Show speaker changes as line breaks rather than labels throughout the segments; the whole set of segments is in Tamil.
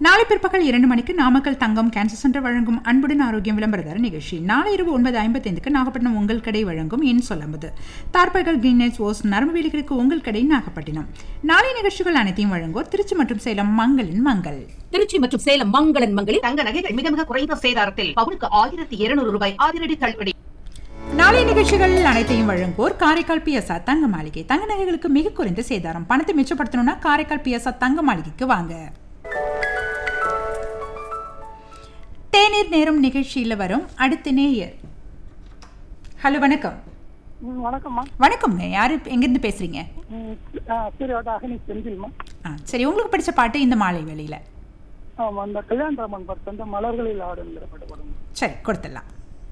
நாளை பிற்பகல் இரண்டு மணிக்கு நாமக்கல் தங்கம் கேன்சர் சென்டர் வழங்கும் அன்புடன் ஆரோக்கியம் விளம்பரதார நிகழ்ச்சி நாளை இரவு ஒன்பது ஐம்பத்தைந்துக்கு நாகப்பட்டினம் உங்கள் கடை வழங்கும் என் சொல்லம்பது தார்பைகள் கிரீனேஜ் ஓஸ் நரம்பு வேலிகளுக்கு உங்கள் கடை நாகப்பட்டினம் நாளை நிகழ்ச்சிகள் அனைத்தையும் வழங்குவோர் திருச்சி மற்றும் சேலம் மங்களின் மங்கள்
திருச்சி மற்றும் சேலம் மங்களன் மங்களில்
தங்க நகைகள் மிக மிக குறைந்த சேதாரத்தில் பவுனுக்கு ஆயிரத்தி இருநூறு ரூபாய் அதிரடி தள்ளுபடி
நாளை நிகழ்ச்சிகள் அனைத்தையும் வழங்குவோர் காரைக்கால் பிஎஸ்ஆ தங்க மாளிகை தங்க நகைகளுக்கு மிக குறைந்த சேதாரம் பணத்தை மிச்சப்படுத்தணும்னா காரைக்கால் பிஎஸ்ஆ தங்க மாளிகைக்கு வாங்க தேநீர் நேரம் நிகழ்ச்சியில் வரும் அடுத்த நேயர் ஹலோ வணக்கம்
ம், வணக்கம்மா
வணக்கம்ங்க யாரு எங்கேருந்து பேசுறீங்க
ம், ஆ, சீரோட அகனி செந்தில்மா
ஆ சரி உங்களுக்கு பிடிச்ச பாட்டு இந்த மாலை வேளையில
ஆமாம் அந்த கல்யாணராமன் படத்தை வந்து மலர்களில் ஆடுங்கிற படம் படம்
சரி கொடுத்துடலாம்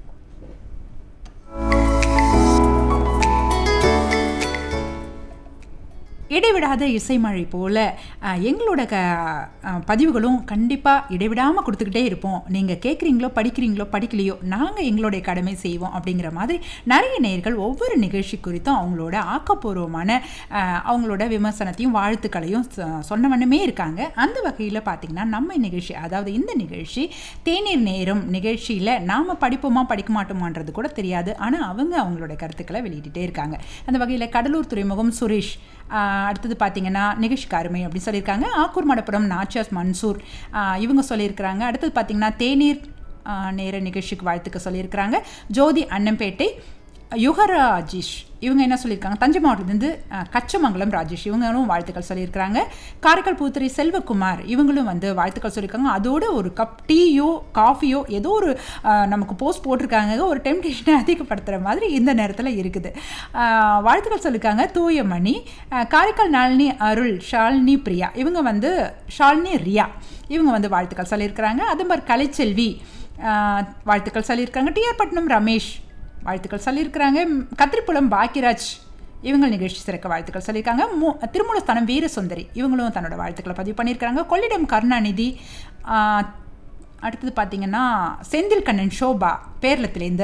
இடைவிடாத இசைமழை போல அஹ், எங்களோட க அஹ், பதிவுகளும் கண்டிப்பாக இடைவிடாமல் கொடுத்துக்கிட்டே இருப்போம் நீங்கள் கேட்குறீங்களோ படிக்கிறீங்களோ படிக்கலையோ நாங்கள் எங்களுடைய கடமை செய்வோம் அப்படிங்கிற மாதிரி நிறைய நேயர்கள் ஒவ்வொரு நிகழ்ச்சி குறித்தும் அவங்களோட ஆக்கப்பூர்வமான அஹ், அவங்களோட விமர்சனத்தையும் வாழ்த்துக்களையும் சொ- சொன்ன வண்ணமே இருக்காங்க அந்த வகையில் பார்த்திங்கன்னா நம்ம நிகழ்ச்சி அதாவது இந்த நிகழ்ச்சி தேநீர் நேரம் நிகழ்ச்சியில் நாம் படிப்போமா படிக்க மாட்டோமான்றது கூட தெரியாது ஆனால் அவங்க அவங்களோட கருத்துக்களை வெளியிட்டுட்டே இருக்காங்க அந்த வகையில் கடலூர் துறைமுகம் சுரேஷ் ஆஹ் அடுத்தது பார்த்தீங்கன்னா நிகழ்ச்சிக்கு அருமை அப்படின்னு சொல்லியிருக்காங்க ஆக்கூர் மடப்புரம் நாச்சியாஸ் மன்சூர் ஆஹ் இவங்க சொல்லியிருக்கிறாங்க அடுத்தது பார்த்தீங்கன்னா தேநீர் ஆஹ் நேர நிகழ்ச்சிக்கு வாழ்த்துக்க சொல்லியிருக்கிறாங்க ஜோதி அன்னம்பேட்டை யுகராஜேஷ் இவங்க என்ன சொல்லியிருக்காங்க தஞ்சை மாவட்டத்துலேருந்து அஹ், கச்சமங்கலம் ராஜேஷ் இவங்களும் வாழ்த்துக்கள் சொல்லியிருக்கிறாங்க காரைக்கால் பூத்துறை செல்வகுமார் இவங்களும் வந்து வாழ்த்துக்கள் சொல்லியிருக்காங்க அதோட ஒரு கப் டீயோ காஃபியோ ஏதோ ஒரு அஹ், நமக்கு போஸ்ட் போட்டிருக்காங்க ஒரு டெம்டேஷனை அதிகப்படுத்துகிற மாதிரி இந்த நேரத்தில் இருக்குது அஹ், வாழ்த்துக்கள் சொல்லியிருக்காங்க தூயமணி அஹ், காரைக்கால் நாளினி அருள் ஷாலினி பிரியா இவங்க வந்து ஷாலினி ரியா இவங்க வந்து வாழ்த்துக்கள் சொல்லியிருக்கிறாங்க அதே மாதிரி கலைச்செல்வி அஹ், வாழ்த்துக்கள் சொல்லியிருக்காங்க டிஆர் பட்னம் ரமேஷ் வாழ்த்துக்கள் சொல்லியிருக்கிறாங்க ம், கத்திரிப்புலம் பாக்கியராஜ் இவங்க நிகழ்ச்சி சிறக்க வாழ்த்துக்கள் சொல்லியிருக்காங்க மூ திருமூலஸ்தானம் வீரசுந்தரி இவங்களும் தன்னோட வாழ்த்துக்களை பதிவு பண்ணியிருக்கிறாங்க கொள்ளிடம் கருணாநிதி ஆ, அடுத்தது பார்த்தீங்கன்னா செந்தில் கண்ணன் ஷோபா பேர்லத்திலேருந்து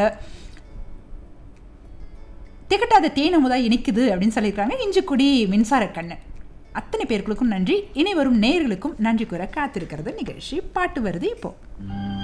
திகட்டாத தேனமுதா இனிக்குது அப்படின்னு சொல்லியிருக்காங்க இஞ்சிக்குடி மின்சார கண்ணன் அத்தனை பேர்களுக்கும் நன்றி இனி வரும் நேயர்களுக்கும் நன்றி கூற காத்திருக்கிறது நிகழ்ச்சி பாட்டு வருது இப்போ